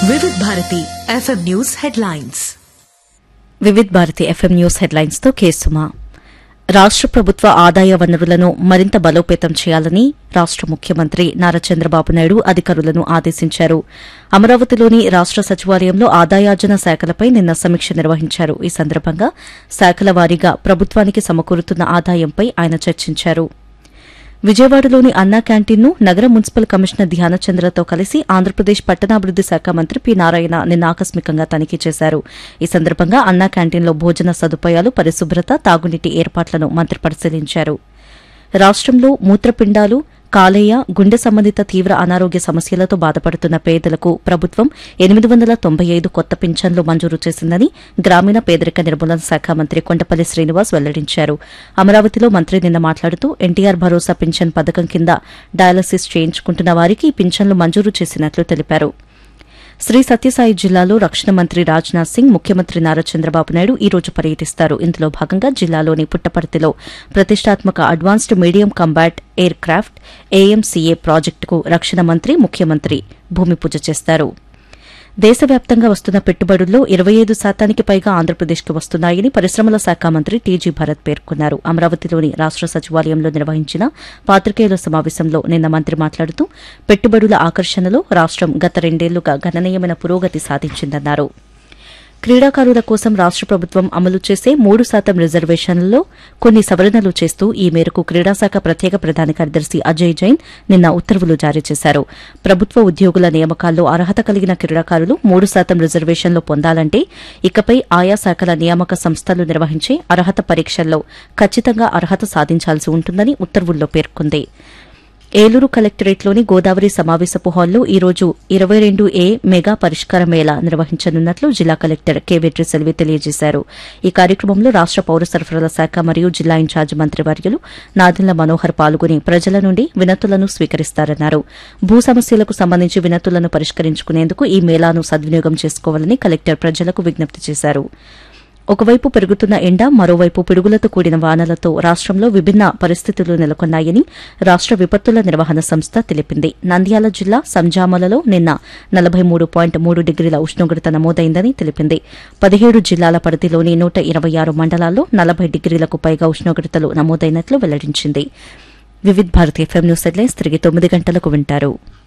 Vividh Bharati FM news headlines Vividh Bharati FM news headlines తో కేసుమా రాష్ట ప్రభుత్వ ఆదాయ వనరులను మరింత బలోపేతం చేయాలని రాష్ట ముఖ్యమంత్రి నారా చంద్రబాబు నాయుడు అధికారులను ఆదేశించారు అమరావతిలోని రాష్ట సచివాలయంలో ఆదాయార్జన శాఖలపై నిన్న సమీక్ష నిర్వహించారు ఈ సందర్భంగా శాఖల వారీగా ప్రభుత్వానికి సమకూరుతున్న ఆదాయంపై ఆయన చర్చించారు విజయవాడలోని అన్నా క్యాంటీన్ను నగర మున్సిపల్ కమిషనర్ ధ్యానచంద్రతో కలిసి ఆంధ్రప్రదేశ్ పట్టణాభివృద్ది శాఖ మంత్రి పి నారాయణ నిన్న ఆకస్మికంగా తనిఖీ చేశారు ఈ సందర్భంగా అన్నా క్యాంటీన్లో భోజన సదుపాయాలు పరిశుభ్రత తాగునీటి ఏర్పాట్లను మంత్రి పరిశీలించారు రాష్టంలో మూత్రపిండాలు కాలేయ గుండె సంబంధిత తీవ్ర అనారోగ్య సమస్యలతో బాధపడుతున్న పేదలకు ప్రభుత్వం ఎనిమిది వందల తొంభై ఐదు కొత్త పింఛన్లు మంజూరు చేసిందని గ్రామీణ పేదరిక నిర్మూలన శాఖ మంత్రి కొండపల్లి శ్రీనివాస్ వెల్లడించారు అమరావతిలో మంత్రి నిన్న మాట్లాడుతూ ఎన్టీఆర్ భరోసా పింఛన్ పథకం కింద డయాలసిస్ చేయించుకుంటున్న వారికి ఈ పింఛన్లు మంజూరు చేసినట్లు తెలిపారు శ్రీ సత్యసాయి జిల్లాలో రక్షణ మంత్రి రాజ్నాథ్ సింగ్ ముఖ్యమంత్రి నారా చంద్రబాబు నాయుడు ఈ రోజు పర్యటిస్తారు ఇందులో భాగంగా జిల్లాలోని పుట్టపర్తిలో ప్రతిష్టాత్మక advanced medium combat aircraft AMCA ప్రాజెక్టుకు రక్షణ మంత్రి ముఖ్యమంత్రి భూమి పూజ చేస్తారు దేశవ్యాప్తంగా వస్తున్న పెట్టుబడుల్లో ఇరవై ఐదు శాతానికి పైగా ఆంధ్రప్రదేశ్కి వస్తున్నాయని పరిశ్రమల శాఖ మంత్రి టీజీ భరత్ పేర్కొన్నారు అమరావతిలోని రాష్ట సచివాలయంలో నిర్వహించిన పాత్రికేయుల సమావేశంలో నిన్న మంత్రి మాట్లాడుతూ పెట్టుబడుల ఆకర్షణలో రాష్టం గత రెండేళ్లుగా గణనీయమైన పురోగతి సాధించిందన్నారు క్రీడాకారుల కోసం రాష్ట ప్రభుత్వం అమలు చేసే మూడు శాతం రిజర్వేషన్లలో కొన్ని సవరణలు చేస్తూ ఈ మేరకు క్రీడాశాఖ ప్రత్యేక ప్రధాన కార్యదర్శి అజయ్ జైన్ నిన్న ఉత్తర్వులు జారీ చేశారు ప్రభుత్వ ఉద్యోగుల నియామకాల్లో అర్హత కలిగిన క్రీడాకారులు మూడు శాతం రిజర్వేషన్లు పొందాలంటే ఇకపై ఆయా శాఖల నియామక సంస్థలు నిర్వహించే అర్హత పరీక్షల్లో ఖచ్చితంగా అర్హత సాధించాల్సి ఉంటుందని ఉత్తర్వుల్లో పేర్కొంది ఏలూరు కలెక్టరేట్లోని గోదావరి సమావేశపు హాల్లో ఈ రోజు ఇరవై రెండు ఏ మెగా పరిష్కార మేళా నిర్వహించనున్నట్లు జిల్లా కలెక్టర్ కె వెట్రి సెల్వి తెలియజేశారు ఈ కార్యక్రమంలో రాష్ట పౌర సరఫరాల శాఖ మరియు జిల్లా ఇన్ఛార్జ్ మంత్రివర్యులు నాదెండ్ల మనోహర్ పాల్గొని ప్రజల నుండి వినతులను స్వీకరిస్తారన్నారు భూ సమస్యలకు సంబంధించి వినతులను పరిష్కరించుకునేందుకు ఈ మేళాను సద్వినియోగం చేసుకోవాలని కలెక్టర్ ప్రజలకు విజ్ఞప్తి చేశారు ఒకవైపు పెరుగుతున్న ఎండ మరోవైపు పిడుగులతో కూడిన వానలతో రాష్టంలో విభిన్న పరిస్థితులు నెలకొన్నాయని రాష్ట విపత్తుల నిర్వహణ సంస్థ తెలిపింది నంద్యాల జిల్లా సంజామలలో నిన్న నలభై మూడు పాయింట్ మూడు డిగ్రీల ఉష్ణోగ్రత నమోదైందని తెలిపింది పదిహేడు జిల్లాల పరిధిలోని నూట ఇరవై ఆరు మండలాల్లో నలభై డిగ్రీలకు పైగా ఉష్ణోగ్రతలు నమోదైనట్లు వెల్లడించింది Vividh Bharati FM news headlines తిరిగి తొమ్మిది గంటలకు వింటారు